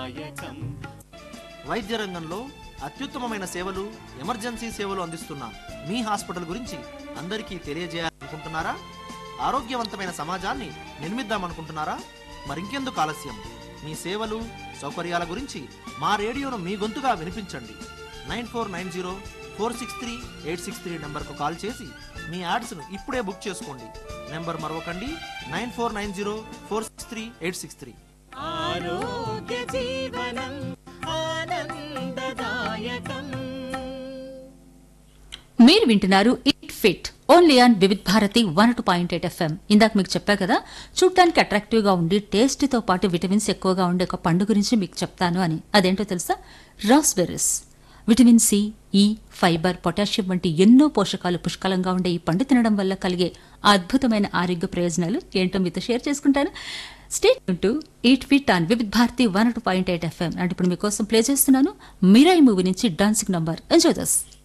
వైద్య రంగంలో అత్యుత్తమమైన సేవలు ఎమర్జెన్సీ సేవలు అందిస్తున్న మీ హాస్పిటల్ గురించి అందరికీ తెలియజేయాలనుకుంటున్నారా ఆరోగ్యవంతమైన సమాజాన్ని నిర్మిద్దామనుకుంటున్నారా మరింకెందుకు ఆలస్యం మీ సేవలు సౌకర్యాల గురించి మా రేడియోను మీ గొంతుగా వినిపించండి nine four nine zero four six three eight six three నెంబర్కు కాల్ చేసి మీ యాడ్స్ను ఇప్పుడే బుక్ చేసుకోండి నెంబర్ మరొకండి nine four nine zero four six three eight six three ఆరోగ్య జీవనం ఆనందదాయకం మీరు వింటున్నారు eat fit only on Vividh Bharati one two point eight FM ఇందాక మీకు చెప్పా కదా చూడటానికి అట్రాక్టివ్ గా ఉండి టేస్ట్ తో పాటు విటమిన్స్ ఎక్కువగా ఉండే ఒక పండు గురించి మీకు చెప్తాను అని అదేంటో తెలుసా raspberries vitamin C E fibre potassium వంటి ఎన్నో పోషకాలు పుష్కలంగా ఉండే ఈ పండు తినడం వల్ల కలిగే అద్భుతమైన ఆరోగ్య ప్రయోజనాలు ఏంటో మీతో షేర్ చేసుకుంటాను stay tuned to eat fit on Vividh Bharati one two point eight FM అంటే ఇప్పుడు మీకోసం ప్లే చేస్తున్నాను మిరాయి మూవీ నుంచి డాన్సింగ్ నంబర్ ఎంజాయ్ దస్